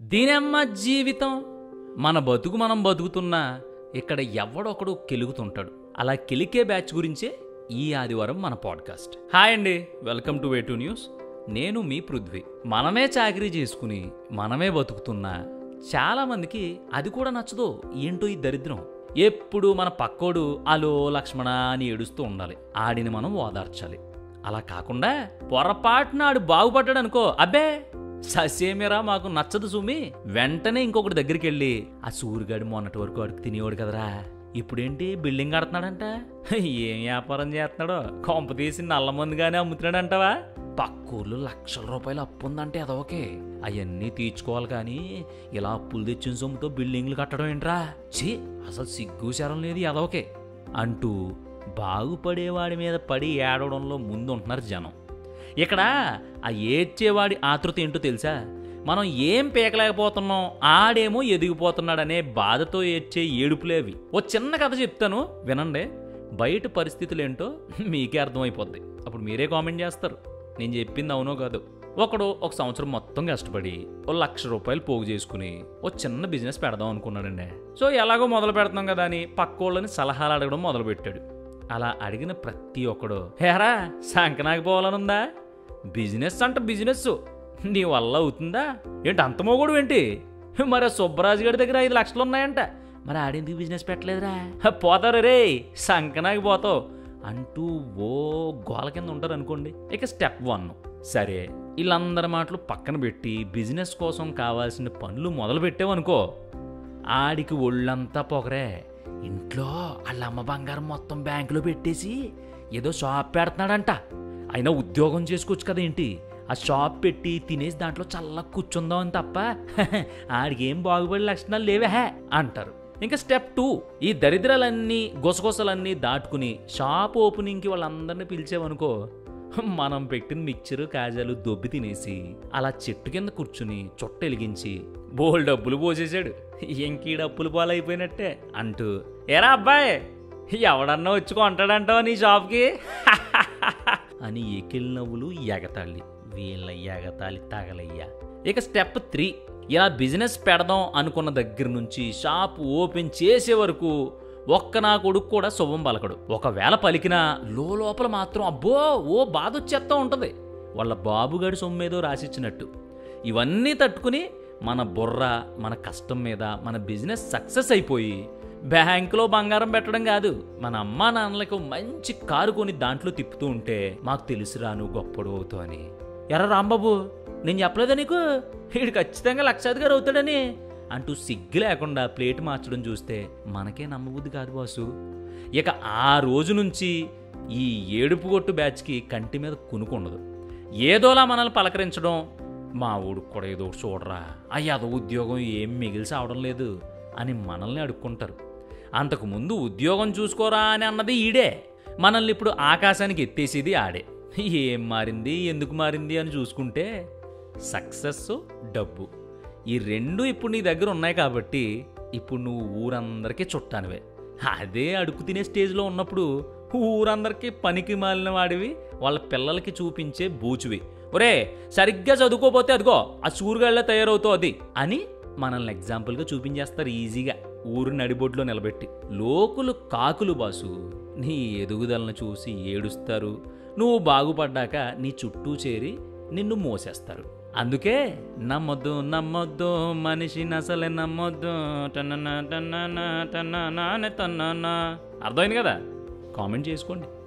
దీనమ్మ జీవితం మన బతుకు మనం బతుకుతున్నా ఇక్కడ ఎవడొకడు కెలుగుతుంటాడు అలా కెలికే బ్యాచ్ గురించే ఈ ఆదివారం మన పాడ్కాస్ట్ హాయ్ అండి welcome to way to news నేను మీ పృథ్వీ మనమే చాకరీ చేసుకుని మనమే బతుకుతున్నా చాలా మందికి అది కూడా నచ్చదు ఏంటో ఈ దరిద్రం ఎప్పుడు మన పక్కోడు అలో లక్ష్మణ అని ఏడుస్తూ ఉండాలి ఆడిని మనం ఓదార్చాలి అలా కాకుండా పొరపాటున ఆడు బాగుపడ్డాడు అనుకో అబ్బే ససేమిరా మాకు నచ్చదు సుమి వెంటనే ఇంకొకటి దగ్గరికి వెళ్ళి ఆ సూరిగాడు మొన్నటి వరకు అడుగు తినేవాడు కదరా ఇప్పుడేంటి బిల్డింగ్ కడుతున్నాడంట ఏం వ్యాపారం చేస్తున్నాడో కొంప తీసి నల్ల మందుగానే అమ్ముతున్నాడంటవా పక్కూర్లు లక్షల రూపాయలు అప్పు ఉందంటే అదొకే అవన్నీ తీర్చుకోవాలి కానీ ఇలా అప్పులు తెచ్చిన సొమ్ముతో బిల్డింగ్లు కట్టడం ఏంట్రా ఛీ అసలు సిగ్గు శరం లేదు ఎదవకే అంటూ బాగుపడేవాడి మీద పడి ఏడవడంలో ముందు ఉంటున్నారు జనం ఇక్కడ ఆ ఏడ్చేవాడి ఆతృత ఏంటో తెలుసా మనం ఏం పీకలేకపోతున్నాం ఆడేమో ఎదిగిపోతున్నాడనే బాధతో ఏడ్చే ఏడుపులేవి ఓ చిన్న కథ చెప్తాను వినండి బయట పరిస్థితులు ఏంటో మీకే అర్థమైపోద్ది అప్పుడు మీరే కామెంట్ చేస్తారు నేను చెప్పింది అవునో కాదు ఒకడు ఒక సంవత్సరం మొత్తం కష్టపడి ఓ లక్ష రూపాయలు పోగు చేసుకుని ఓ చిన్న బిజినెస్ పెడదాం అనుకున్నాడండి సో ఎలాగో మొదలు పెడతాం కదా అని పక్కోళ్ళని సలహాలు అడగడం మొదలుపెట్టాడు అలా అడిగిన ప్రతి ఒక్కడు హేరా సంకనాకి పోవాలనుందా బిజినెస్ అంట బిజినెస్ నీ వల్ల అవుతుందా ఏంటి అంత మోగోడు ఏంటి మరి ఆ సుబ్బరాజు గారి దగ్గర ఐదు లక్షలు ఉన్నాయంట మరి ఆడెందుకు బిజినెస్ పెట్టలేదురా హ, పోతారు రే సంకనాకి పోతావు అంటూ ఓ గోల కింద ఉంటారు అనుకోండి ఇక స్టెప్ వన్ సరే వీళ్ళందరి మాటలు పక్కన పెట్టి బిజినెస్ కోసం కావాల్సిన పనులు మొదలు పెట్టావనుకో ఆడికి ఒళ్ళంతా పొగరే ఇంట్లో వాళ్ళ అమ్మ బంగారం మొత్తం బ్యాంకులో పెట్టేసి ఏదో షాప్ పెడుతున్నాడంట అయినా ఉద్యోగం చేసుకోవచ్చు కదా ఏంటి ఆ షాప్ పెట్టి తినేసి దాంట్లో చల్ల కూర్చుందాం అని తప్ప ఆడికి ఏం బాగుపడే లక్షణాలు లేవే హే అంటారు ఇంకా స్టెప్ టూ ఈ దరిద్రాలన్నీ గుసగుసలన్నీ దాటుకుని షాప్ ఓపెనింగ్కి వాళ్ళందరినీ పిలిచేవనుకో మనం పెట్టిన మిక్చరు కాజాలు దొబ్బి తినేసి అలా చెట్టు కింద కూర్చుని చుట్ట వెలిగించి బోల్ డబ్బులు పోసేశాడు ఇంకీ డబ్బులు పాలైపోయినట్టే అంటూ ఏరా అబ్బాయి ఎవడన్నా వచ్చి కొంటాడంటావా నీ షాప్కి అని ఎకిల్ నవ్వులు ఎగతాళి వీళ్ళ ఎగతాళి తగలయ్యా ఇక స్టెప్ త్రీ ఇలా బిజినెస్ పెడదాం అనుకున్న దగ్గర నుంచి షాప్ ఓపెన్ చేసే వరకు ఒక్క నా కొడుకు కూడా శుభం పలకడు ఒకవేళ పలికినా లోపల మాత్రం అబ్బో ఓ బాధ వచ్చేస్తా ఉంటది వాళ్ళ బాబుగాడి సొమ్మేదో రాసిచ్చినట్టు ఇవన్నీ తట్టుకుని మన బుర్ర మన కష్టం మీద మన బిజినెస్ సక్సెస్ అయిపోయి బ్యాంకులో బంగారం పెట్టడం కాదు మన అమ్మా నాన్నలకు మంచి కారు కొని దాంట్లో తిప్పుతూ ఉంటే మాకు తెలుసురా నువ్వు గొప్పడు అవుతావు అని ఎరా రాంబాబు నేను చెప్పలేదా నీకు వీడు ఖచ్చితంగా లక్షాధికారి అవుతాడని అంటూ సిగ్గు లేకుండా ప్లేట్ మార్చడం చూస్తే మనకే నమ్మబుద్ధి కాదు బాసు ఇక ఆ రోజు నుంచి ఈ ఏడుపు కొట్టు బ్యాచ్కి కంటి మీద కునుకుండదు ఏదోలా మనల్ని పలకరించడం మా ఊడికి కూడా ఏదో ఒకటి చూడరా అయ్యాదో ఉద్యోగం ఏం మిగిల్సి అవడం లేదు అని మనల్ని అడుక్కుంటారు అంతకుముందు ఉద్యోగం చూసుకోరా అని అన్నది ఈడే మనల్ని ఇప్పుడు ఆకాశానికి ఎత్తేసేది ఆడే ఏం మారింది ఎందుకు మారింది అని చూసుకుంటే సక్సెస్ డబ్బు ఈ రెండు ఇప్పుడు నీ దగ్గర ఉన్నాయి కాబట్టి ఇప్పుడు నువ్వు ఊరందరికీ చుట్టానివే అదే అడుగు తినే స్టేజ్లో ఉన్నప్పుడు ఊరందరికీ పనికి మాలిన వాడివి వాళ్ళ పిల్లలకి చూపించే బూచువి ఒరే సరిగ్గా చదువుకోపోతే అదిగో ఆ సూరుగాళ్ళ తయారవుతావు అది అని మనల్ని ఎగ్జాంపుల్గా చూపించేస్తారు ఈజీగా ఊరు నడిబొడ్లో నిలబెట్టి లోకులు కాకులు బాసు నీ ఎదుగుదలను చూసి ఏడుస్తారు నువ్వు బాగుపడ్డాక నీ చుట్టూ చేరి నిన్ను మోసేస్తారు అందుకే నమ్మొద్దు నమ్మొద్దు మనిషిని అసలే నమ్మొద్దు టన్నన టన్నన టన్నన అని తన్నన అర్థమైంది కదా కామెంట్ చేసుకోండి